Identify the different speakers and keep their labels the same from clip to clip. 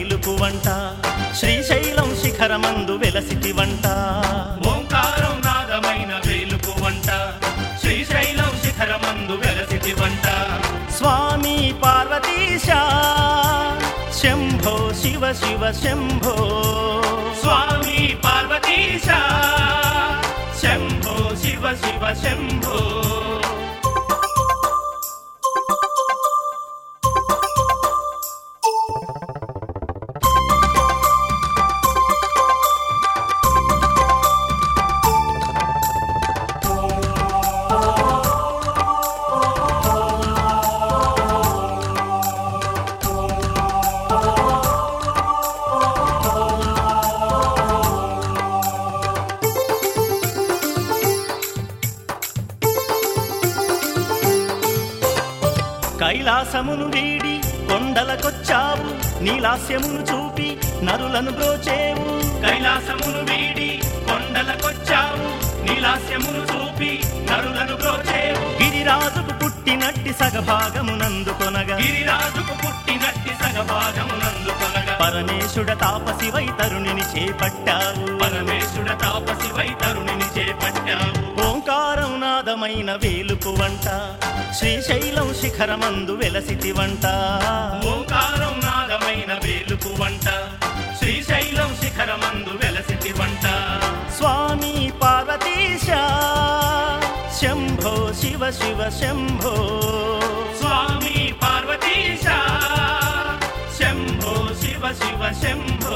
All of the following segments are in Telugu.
Speaker 1: వేలుపు వంట శ్రీశైలం శిఖరమందు వెలసితి వంట
Speaker 2: ఓంకారం నాదమైన వేలుపు వంట శ్రీశైలం శిఖరమందు వెలసిటి వంట
Speaker 1: స్వామి పార్వతీశ శంభో శివ శివ శంభో
Speaker 2: స్వామి పార్వతీశ శంభో శివ శివ శంభో
Speaker 1: కైలాసమును వీడి కొండలకొచ్చావు నీలాస్యమును చూపి నరులను బ్రోచేవు
Speaker 2: కైలాసమును వీడి కొండలకొచ్చావు నీలాస్యమును చూపి నరులను బ్రోచేవు
Speaker 1: గిరిరాజుకు పుట్టినట్టి సగభాగమునందుకొనగా
Speaker 2: గిరిరాజుకు పుట్టినట్టి సగభాగమునందుకొనగా
Speaker 1: పరమేశుడ తాపసి వైతరుణిని చేపట్టావు
Speaker 2: పరమేశుడ తాపసి వైతరుణిని చేపట్టావు
Speaker 1: ఓంకారం నాదమైన వేలుపు వంట శ్రీశైలం శిఖరమందు వెలసితి వంట
Speaker 2: ఓంకారం నాదమైన వేలుపు వంట శ్రీశైలం శిఖరమందు వెలసిటి వంట
Speaker 1: స్వామి పార్వతీశ శంభో శివ శివ శంభో
Speaker 2: స్వామి పార్వతీశ శంభో శివ శివ శంభో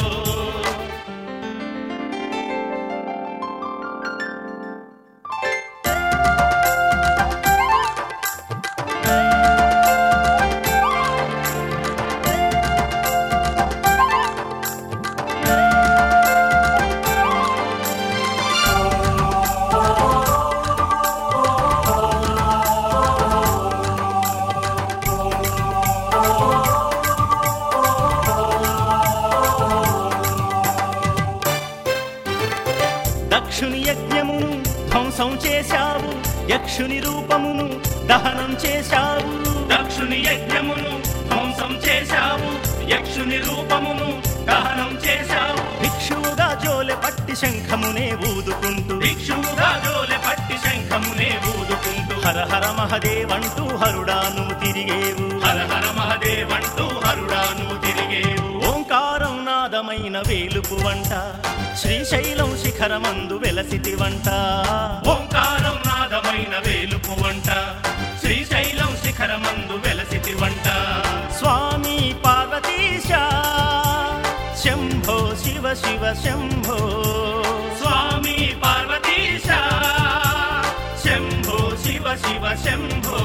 Speaker 1: దక్షుని యజ్ఞమును ధ్వంసం చేశావు యక్షుని రూపమును దహనం చేశావు
Speaker 2: దక్షుని యజ్ఞమును ధ్వంసం చేశావు యక్షుని రూపమును దహనం చేశావు
Speaker 1: భిక్షువుగా జోలె పట్టి శంఖమునే ఊదుకుంటూ
Speaker 2: భిక్షువుగా జోలె పట్టి శంఖమునే ఊదుకుంటూ
Speaker 1: హర హర మహదేవంటూ హరుడాను తిరిగేవు
Speaker 2: హర హర మహదేవంటూ హరుడాను తిరిగేవు
Speaker 1: ఓంకారం నాదమైన వేలుపు వంట శ్రీశైలం శిఖరమందు వెలసితి వంట
Speaker 2: ఓంకారం నాదమైన వేలుపు వంట శ్రీశైలం శిఖరమందు వెలసిటి వంట
Speaker 1: స్వామి పార్వతీశ శంభో శివ శివ శంభో
Speaker 2: స్వామి పార్వతీశ శంభో శివ శివ శంభో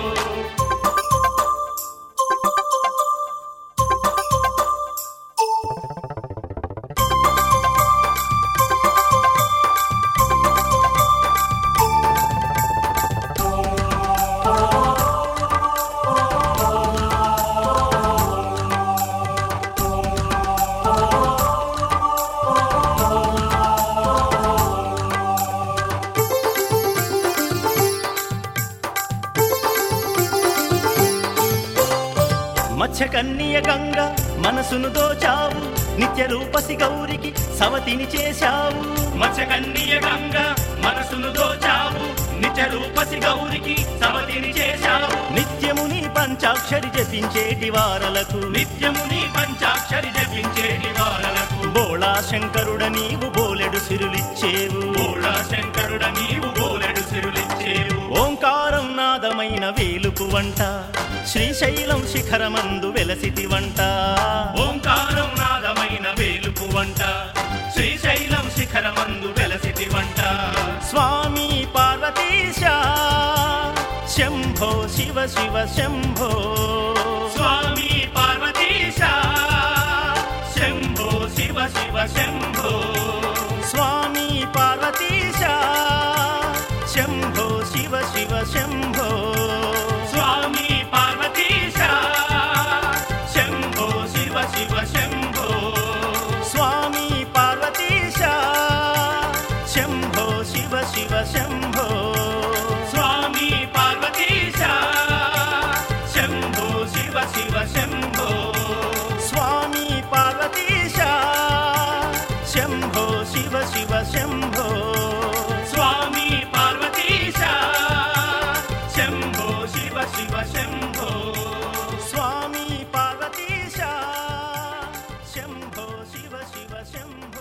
Speaker 1: మత్స్యకన్నియ గంగ మనసును దోచావు నిత్య రూపసి గౌరికి సవతిని చేశావు
Speaker 2: మత్స్యకన్నియ గంగ మనసును దోచావు నిజ రూపసి గౌరికి సవతిని చేశావు
Speaker 1: నిత్యము నీ పంచాక్షరి జపించేటి వారలకు
Speaker 2: నిత్యము నీ పంచాక్షరి జపించేటి వారలకు
Speaker 1: బోళా శంకరుడ నీవు బోలెడు సిరులిచ్చేవు
Speaker 2: పూర్ణ శంకరుడ నీవు బోలెడు సిరులిచ్చేవు
Speaker 1: ఓంకారం నాదమైన వేలుపు వంట శ్రీశైలం శిఖరమందు వెలసితి వంట
Speaker 2: ఓంకారం నాదమైన వేలుపు వంట శ్రీశైలం శిఖరమందు వెలసిటి వంట
Speaker 1: స్వామి పార్వతీశ శంభో శివ శివ శంభో
Speaker 2: స్వామి పార్వతీశ శంభో శివ శివ శంభో
Speaker 1: స్వామి పార్వతీశ శంభో శివ శివ శంభో
Speaker 2: స్వామి పార్వతీశ శంభో శివ శివ శంభో
Speaker 1: స్వామి పార్వతీశ శంభో శివ శివ శంభో
Speaker 2: స్వామి పార్వతీశ శంభో
Speaker 1: శంభో శివ శివ శంభో
Speaker 2: స్వామి పార్వతీశ శంభో శివ శివ శంభో
Speaker 1: స్వామి పార్వతీశ శంభో శివ శివ శంభో